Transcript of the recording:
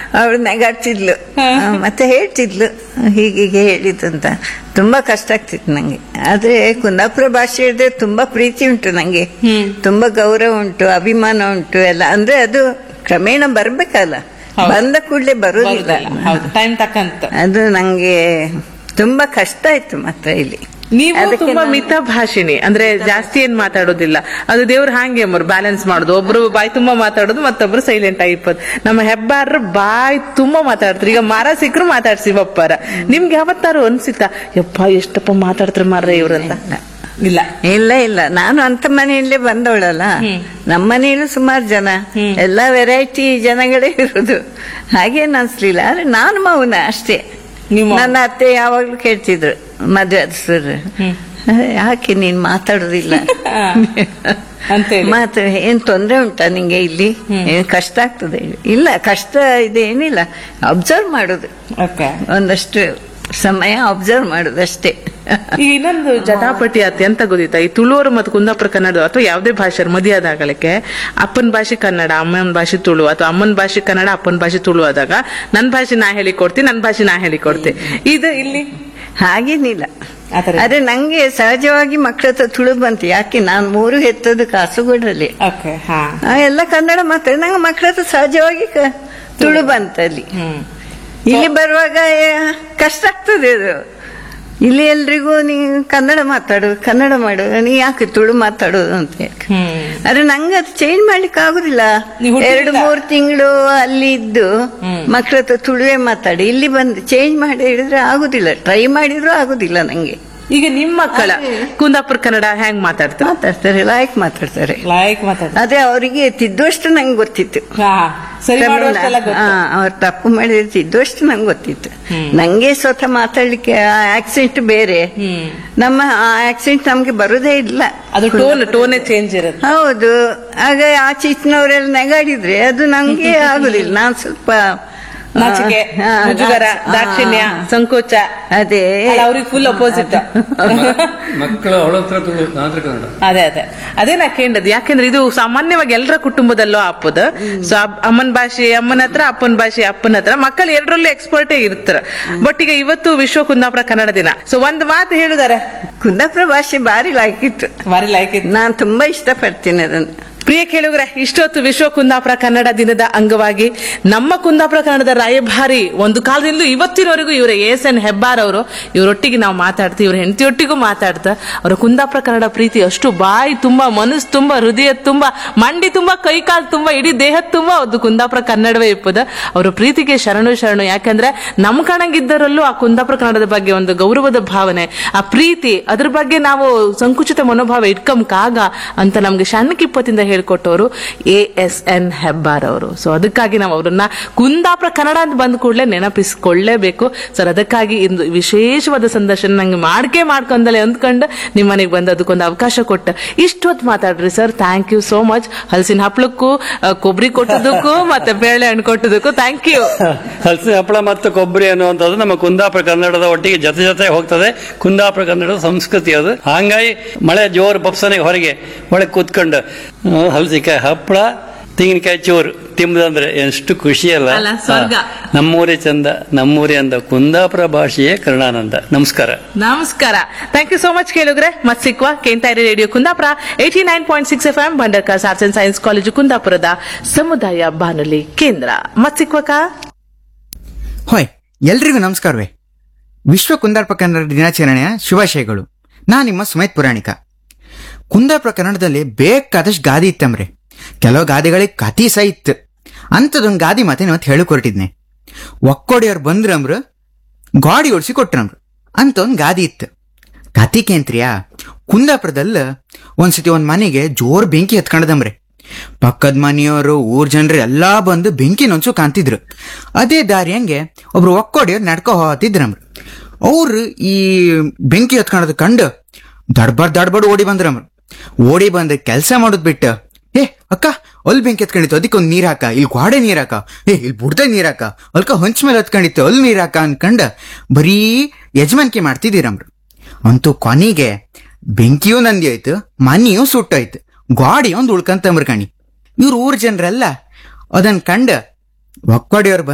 ಅವಳು ನೆಗಾಡ್ತಿದ್ಲು ಆ, ಮತ್ತೆ ಹೇಳ್ತಿದ್ಲು ಹೀಗೀಗೆ ಹೇಳಿದಂತ ತುಂಬಾ ಕಷ್ಟ ಆಗ್ತಿತ್ತು ನಂಗೆ ಆದ್ರೆ ಕುಂದಾಪುರ ಭಾಷೆ ಹೇಳಿದ್ರೆ ತುಂಬಾ ಪ್ರೀತಿ ಉಂಟು ನಂಗೆ ತುಂಬಾ ಗೌರವ ಉಂಟು ಅಭಿಮಾನ ಉಂಟು ಎಲ್ಲ ಅಂದ್ರೆ ಅದು ಕ್ರಮೇಣ ಬರ್ಬೇಕಲ್ಲ ಹೌದು. ಬಂದ ಕೂಡಲೇ ಬರುದಿಲ್ಲ ಬರುದಿಲ್ಲ. ಹೌದು ಟೈಮ್ ತಕ್ಕಂತ ಅದು ನಂಗೆ ತುಂಬಾ ಕಷ್ಟ ಆಯ್ತು ಮಾತ್ರ ಇಲ್ಲಿ ನೀವು ಅದಕ್ಕೆ ತುಂಬಾ ನಾನು- ಮಿತ ಭಾಷಿಣಿ ಅಂದ್ರೆ ಜಾಸ್ತಿ ಏನ್ ಮಾತಾಡೋದಿಲ್ಲ ಅದು ದೇವ್ರು ಹಾಗೆ ಅಮ್ಮರು ಬ್ಯಾಲೆನ್ಸ್ ಮಾಡೋದು ಒಬ್ರು ಬಾಯಿ ತುಂಬಾ ಮಾತಾಡೋದು ಮತ್ತೊಬ್ರು ಸೈಲೆಂಟ್ ಆಗಿಪ್ಪದು ನಮ್ಮ ಹೆಬ್ಬಾರ್ರು ಬಾಯಿ ತುಂಬಾ ಮಾತಾಡ್ತಾರೆ ಈಗ ಮರ ಸಿಕ್ಕರು ಮಾತಾಡ್ಸಿ ಬಪ್ಪಾರ ನಿಮ್ಗೆ ಯಾವತ್ತಾರು ಅನ್ಸಿತ್ತ ಯಪ್ಪ ಎಷ್ಟಪ್ಪ ಮಾತಾಡ್ತಾರೆ ಮಾರ್ರೆ ಇವ್ರಂತ ಇಲ್ಲ ಇಲ್ಲ ಇಲ್ಲ ನಾನು ಅಂತ ಮನೆಯಲ್ಲೇ ಬಂದವಳಲ್ಲ ನಮ್ಮ ಮನೆಯಲ್ಲೂ ಸುಮಾರು ಜನ ಎಲ್ಲಾ ವೆರೈಟಿ ಜನಗಳೇ ಇರುದು ಹಾಗೇನು ಅನ್ಸ್ಲಿಲ್ಲ ಆದ್ರೆ ನಾನು ಮೌನ ಅಷ್ಟೇ ನಿಮ್ಮ ನನ್ನ ಅತ್ತೆ ಯಾವಾಗ್ಲೂ ಕೇಳ್ತಿದ್ರು ಮದ್ವೆ ಆದ ಸರ್ ಯಾಕೆ ನೀನ್ ಮಾತಾಡುದಿಲ್ಲ ಅಂತೇಳಿ. ಮಾತು ಏನ್ ತೊಂದ್ರೆ ಉಂಟಾ ನಿಂಗೆ ಇಲ್ಲಿ ಏನ್ ಕಷ್ಟ ಆಗ್ತದೆ ಇಲ್ಲ ಕಷ್ಟ ಇದೇನಿಲ್ಲ ಅಬ್ಸರ್ವ್ ಮಾಡುದು ಓಕೆ ಒಂದಷ್ಟು ಸಮಯ ಅಬ್ಸರ್ವ್ ಮಾಡುದು ಅಷ್ಟೇ ಈಗ ಇನ್ನೊಂದು ಜಟಾಪಟಿ ಅತಿ ಅಂತ ಗೊತ್ತಿತ್ತ ಈ ತುಳುವರು ಮತ್ತು ಕುಂದಾಪುರ ಕನ್ನಡ ಅಥವಾ ಯಾವುದೇ ಭಾಷೆ ಮದುವೆ ಆದಾಗಲಕ್ಕೆ ಅಪ್ಪನ ಭಾಷೆ ಕನ್ನಡ ಅಮ್ಮನ ಭಾಷೆ ತುಳು ಅಥವಾ ಅಮ್ಮನ ಭಾಷೆ ಕನ್ನಡ ಅಪ್ಪನ ಭಾಷೆ ತುಳು ಆದಾಗ ನನ್ನ ಭಾಷೆ ನಾ ಹೇಳಿಕೊಡ್ತೀನಿ ನನ್ನ ಭಾಷೆ ನಾ ಹೇಳಿಕೊಡ್ತೀನಿ ಇದು ಇಲ್ಲಿ ಹಾಗೇನಿಲ್ಲ ಆತರ ಆದ್ರೆ ನಂಗೆ ಸಹಜವಾಗಿ ಮಕ್ಕಳ ಹತ್ರ ತುಳು ಬಂತು ಯಾಕೆ ನಾನು ಮೂರು ಹೆತ್ತದ್ದು ಕಾಸುಗೋಡಲ್ಲಿ ಓಕೆ ಹಾ ಆ, ಎಲ್ಲ ಕನ್ನಡ ಮಾತಾಡಿ ನಂಗೆ ಮಕ್ಕಳ ಹತ್ರ ಸಹಜವಾಗಿ ಕ- ತುಳು ಬಂತಲ್ಲಿ ಹ್ಮ್ ಇಲ್ಲಿ ಬರುವಾಗ ಏ, ಕಷ್ಟ ಆಗ್ತದೆ ಅದು ಇಲ್ಲಿ ಎಲ್ರಿಗೂ ನೀ ಕನ್ನಡ ಮಾತಾಡು ಕನ್ನಡ ಮಾಡು ನೀ ಯಾಕೆ ತುಳು ಮಾತಾಡೋದು ಅಂತ ಹೇಳಿ. ಹ್ಮ್ ಆದ್ರೆ ನಂಗೆ ಅದು ಚೇಂಜ್ ಮಾಡ್ಲಿಕ್ಕೆ ಆಗುದಿಲ್ಲ ನೀವು ಹುಟ್ಟಿಲ್ಲ? ಎರಡು ಮೂರು ತಿಂಗಳು ಅಲ್ಲಿ ಇದ್ದು ಮಕ್ಕಳ ಹತ್ರ ತುಳುವೇ ಮಾತಾಡಿ ಇಲ್ಲಿ ಬಂದು ಚೇಂಜ್ ಮಾಡಿ ಹೇಳಿದ್ರೆ ಆಗುದಿಲ್ಲ ಟ್ರೈ ಮಾಡಿದ್ರು ಆಗುದಿಲ್ಲ ನಂಗೆ ಈಗ ನಿಮ್ಮ ಮಕ್ಕಳ ಕುಂದಾಪುರ ಕನ್ನಡ ಹೆಂಗ್ ಮಾತಾಡ್ತಾರೆ ಮಾತಾಡ್ತಾರೆ ಲಾಯಕ್ ಮಾತಾಡ್ತಾರೆ ಲೈಕ್ ಮಾತಾಡ್ತಾರೆ ಅದೇ ಅವರಿಗೆ ತಿದ್ದುವಷ್ಟು ನಂಗೆ ಗೊತ್ತಿತ್ತು ಹಾ ಸರಿ ಮಾಡುವಷ್ಟೆಲ್ಲ ಗೊತ್ತು. ಅವ್ರು ತಪ್ಪು ಮಾಡಿದ್ರೆ ತಿದ್ದುವಷ್ಟು ನಂಗೆ ಗೊತ್ತಿತ್ತು ನಂಗೆ ಸ್ವತಃ ಮಾತಾಡ್ಲಿಕ್ಕೆ ಆ ಆಕ್ಸೆಂಟ್ ಬೇರೆ ಹ್ಮ್ ನಮ್ಮ ಆ ಆಕ್ಸೆಂಟ್ ನಮ್ಗೆ ಬರುದೇ ಇಲ್ಲ ಅದು ಟೋನ್ ಟೋನೇ ಚೇಂಜ್ ಇರುತ್ತೆ ಹೌದು ಆಗ ಆಚೆ ಈಚಿನವರೆಲ್ಲ ನೆಗಾಡಿದ್ರೆ ಅದು ನಂಗೆ ಆಗುದಿಲ್ಲ ನಾನ್ ಸ್ವಲ್ಪ ಆ, ನಾಚಿಕೆ ಹಾ, ಮುಜುಗರ ಆ, ದಾಕ್ಷಿಣ್ಯ ಸಂಕೋಚ ಅದೇ ಅವ್ರಿಗೆ ಫುಲ್ ಅಪೋಸಿಟ್ ಮಕ್ಕಳು ಅವಳ ಹತ್ರ ತುಳು ನನ್ನ ಹತ್ರ ಕನ್ನಡ ಅದೇ ಅದೇ ಅದೇ ನಾ ಕೇಂಡದ್ ಯಾಕೆಂದ್ರೆ ಇದು ಸಾಮಾನ್ಯವಾಗಿ ಎಲ್ಲರ ಕುಟುಂಬದಲ್ಲೂ ಆಪದ ಸೊ ಅಮ್ಮನ ಭಾಷೆ ಅಮ್ಮನ ಹತ್ರ ಅಪ್ಪನ ಭಾಷೆ ಅಪ್ಪನ ಹತ್ರ ಮಕ್ಕಳು ಎರಡರಲ್ಲೂ ಎಕ್ಸ್ಪರ್ಟೇ ಇರ್ತಾರ ಬಟ್ ಈಗ ಇವತ್ತು ವಿಶ್ವ ಕುಂದಾಪುರ ಕನ್ನಡ ದಿನ ಸೊ ಒಂದ್ ಮಾತು ಹೇಳಿದಾರೆ ಕುಂದಾಪುರ ಭಾಷೆ ಬಾರಿ ಲಾಯ್ಕಿತ್ತು ಬಾರಿ ಲೈಕ್ ಇತ್ತು ನಾನ್ ತುಂಬಾ ಇಷ್ಟಪಡ್ತೀನಿ ಅದನ್ನು ಪ್ರಿಯ ಕೇಳುಗ್ರೆ ಇಷ್ಟೊತ್ತು ವಿಶ್ವ ಕುಂದಾಪುರ ಕನ್ನಡ ದಿನದ ಅಂಗವಾಗಿ ನಮ್ಮ ಕುಂದಾಪುರ ಕನ್ನಡದ ರಾಯಭಾರಿ ಒಂದು ಕಾಲದಿಂದ ಇವತ್ತಿನವರೆಗೂ ಇವರ ಎಸ್ ಎನ್ ಹೆಬ್ಬಾರ್ ಅವರು ಇವರೊಟ್ಟಿಗೆ ನಾವು ಮಾತಾಡ್ತೀವಿ ಇವ್ರ ಹೆಂಡತಿಯೊಟ್ಟಿಗೂ ಮಾತಾಡ್ತಾ ಅವರ ಕುಂದಾಪುರ ಕನ್ನಡ ಪ್ರೀತಿ ಅಷ್ಟು ಬಾಯಿ ತುಂಬಾ ಮನಸ್ಸು ತುಂಬಾ ಹೃದಯ ತುಂಬಾ ಮಂಡಿ ತುಂಬಾ ಕೈ ಕಾಲು ತುಂಬಾ ಇಡೀ ದೇಹ ತುಂಬಾ ಒಂದು ಕುಂದಾಪುರ ಕನ್ನಡವೇ ಇಪ್ಪದ ಅವರ ಪ್ರೀತಿಗೆ ಶರಣು ಶರಣು ಯಾಕಂದ್ರೆ ನಮ್ಮ ಕಣಗಿದ್ದರಲ್ಲೂ ಆ ಕುಂದಾಪುರ ಕನ್ನಡದ ಬಗ್ಗೆ ಒಂದು ಗೌರವದ ಭಾವನೆ ಆ ಪ್ರೀತಿ ಅದ್ರ ಬಗ್ಗೆ ನಾವು ಸಂಕುಚಿತ ಮನೋಭಾವ ಇಟ್ಕೊಂಬಕಾಗ ಅಂತ ನಮ್ಗೆ ಸಣ್ಣಕಿಪ್ಪತ್ತಿಂದ ಹೇಳ್ಕೊಟ್ಟವರು ಎ ಎಸ್ ಎನ್ ಹೆಬ್ಬಾರ್ ಅವರು ಸೊ ಅದಕ್ಕಾಗಿ ನಾವು ಅವರನ್ನ ಕುಂದಾಪುರ ಕನ್ನಡ ಅಂತ ಬಂದ ಕೂಡಲೇ ನೆನಪಿಸ್ಕೊಳ್ಳೇಬೇಕು ಸರ್ ಅದಕ್ಕಾಗಿ ಇಂದು ವಿಶೇಷವಾದ ಸಂದರ್ಶನ ನಂಗೆ ಮಾಡ್ಕೆ ಮಾಡ್ಕೊಂಡಲೆ ಅಂದ್ಕೊಂಡು ನಿಮ್ಮ ಮನೆಗೆ ಬಂದು ಅದಕ್ಕೊಂದು ಅವಕಾಶ ಕೊಟ್ಟ ಇಷ್ಟೊತ್ತು ಮಾತಾಡ್ರಿ sir thank you so much ಹಲಸಿನ ಹಪ್ಳಕ್ಕೂ ಆ, ಕೊಬ್ಬರಿ ಕೊಟ್ಟದಕ್ಕೂ ಮತ್ತೆ ಬೇಳೆ ಹಣ್ಣು ಕೊಟ್ಟದಕ್ಕೂ ಥ್ಯಾಂಕ್ ಯು ಹಲಸಿನ ಹಪ್ಪಳ ಮತ್ತು ಕೊಬ್ಬರಿ ಅನ್ನುವಂಥದ್ದು ನಮ್ಮ ಕುಂದಾಪುರ ಕನ್ನಡದ ಒಟ್ಟಿಗೆ ಜೊತೆ ಜೊತೆ ಹೋಗ್ತದೆ ಕುಂದಾಪುರ ಕನ್ನಡದ ಸಂಸ್ಕೃತಿ ಅದು ಹಂಗಾಗಿ ಮಳೆ ಜೋರು ಬಪ್ಸನೆ ಹೊರಗೆ ಒಳಗೆ ಕೂತ್ಕೊಂಡು ಆ, ಹಲಸಿನಕಾಯಿ ಹಪ್ಪಳ ತೆಂಗಿನಕಾಯಿ ಚೋರು ತಿಂಬದಂದ್ರೆ ಎಷ್ಟು ಖುಷಿ ಅಲ್ಲ ಅಲ್ಲ, ಸ್ವರ್ಗ. ಹಾ. ನಮ್ಮೂರೇ ಚಂದ ನಮ್ಮೂರೇ ಅಂದ ಕುಂದಾಪುರ ಭಾಷೆಯೇ ಕರುಣಾನಂದ ನಮಸ್ಕಾರ ನಮಸ್ಕಾರ ಥ್ಯಾಂಕ್ ಯು ಸೋ ಮಚ್ ಕೇಳುಗ್ರೆ ಮತ್ ಸಿಕ್ವಾ ಕೇಂತಾರಿ radio Kundapura eighty nine point six F M Bhandarkars arts and science college ಕುಂದಾಪುರದ ಸಮುದಾಯ ಬಾನುಲಿ ಕೇಂದ್ರ ಮತ್ ಸಿಕ್ವಕ ಹೊಯ್ ಎಲ್ರಿಗೂ ನಮಸ್ಕಾರವೇ ವಿಶ್ವ ಕುಂದಾಪುರ ಕನ್ನಡ ದಿನಾಚರಣೆಯ ಶುಭಾಶಯಗಳು ನಾ ನಿಮ್ಮ ಸುಮೇತ್ ಪುರಾಣಿಕ ಕುಂದಾಪುರ ಕನ್ನಡದಲ್ಲಿ ಬೇಕಾದಷ್ಟು ಗಾದಿ ಇತ್ತಂಬ್ರೆ ಕೆಲವು ಗಾದಿಗಳಿಗೆ ಕತಿ ಸಹ ಇತ್ತು ಅಂಥದೊಂದು ಗಾದಿ ಮಾತೆ ಇವತ್ತು ಹೇಳಕ್ ಹೊರಟಿದ್ನೆ ಒಕ್ಕೋಡಿಯವ್ರು ಬಂದ್ರಂಬ್ರು ಗಾಡಿ ಓಡಿಸಿ ಕೊಟ್ರಂಬ್ರು ಅಂತ ಒಂದು ಗಾದಿ ಇತ್ತು ಕತಿಕೇಂತ್ರಿಯಾ ಕುಂದಾಪುರದಲ್ಲ ಒಂದ್ಸತಿ ಒಂದ್ ಮನೆಗೆ ಜೋರ್ ಬೆಂಕಿ ಹತ್ಕೊಂಡದಂಬ್ರೆ ಪಕ್ಕದ ಮನೆಯವರು ಊರ್ ಜನರು ಎಲ್ಲಾ ಬಂದು ಬೆಂಕಿ ನೊಂಚು ಕಾಣ್ತಿದ್ರು ಅದೇ ದಾರಿ ಹಂಗೆ ಒಬ್ರು ಒಕ್ಕೋಡಿಯವ್ರು ನಡ್ಕೊ ಹೋತಿದ್ರಮ್ರು ಅವ್ರು ಈ ಬೆಂಕಿ ಹತ್ಕೊಳ್ಳೋದು ಕಂಡು ದಡ್ಬಡ್ ದಡ್ಬಡ್ ಓಡಿ ಬಂದ್ರಮ್ರು ಓಡಿ ಬಂದು ಕೆಲಸ ಮಾಡೋದ್ ಬಿಟ್ಟು ಏ ಅಕ್ಕ ಅಲ್ಲಿ ಬೆಂಕಿ ಹತ್ಕೊಂಡಿತ್ತು ಅದಕ್ಕೊಂದು ನೀರ್ ಹಾಕ ಇಲ್ಲಿ ಗೋಡೆ ನೀರ್ ಹಾಕ ಏ ಇಲ್ಲಿ ಬುಡ್ದ ನೀರ್ ಹಾಕ ಅಲ್ಕ ಹೊಂಚ ಮೇಲೆ ಹತ್ಕೊಂಡಿತ್ತು ಅಲ್ಲಿ ನೀರ್ ಹಾಕ ಅನ್ಕಂಡ ಬರೀ ಯಜಮಾನಿಕೆ ಮಾಡ್ತಿದ್ದೀರಮ್ರು ಅಂತೂ ಕೊನೆಗೆ ಬೆಂಕಿಯೂ ನಂದಿ ಆಯ್ತು ಮನೆಯೂ ಸುಟ್ಟಾಯ್ತು ಗಾಡಿ ಒಂದು ಉಳ್ಕಂತಂಬ್ರ ಕಣಿ ಇವ್ರ ಊರ್ ಜನರೆಲ್ಲ ಅದನ್ ಕಂಡ ಒಕ್ಕೊಡಿಯವ್ರು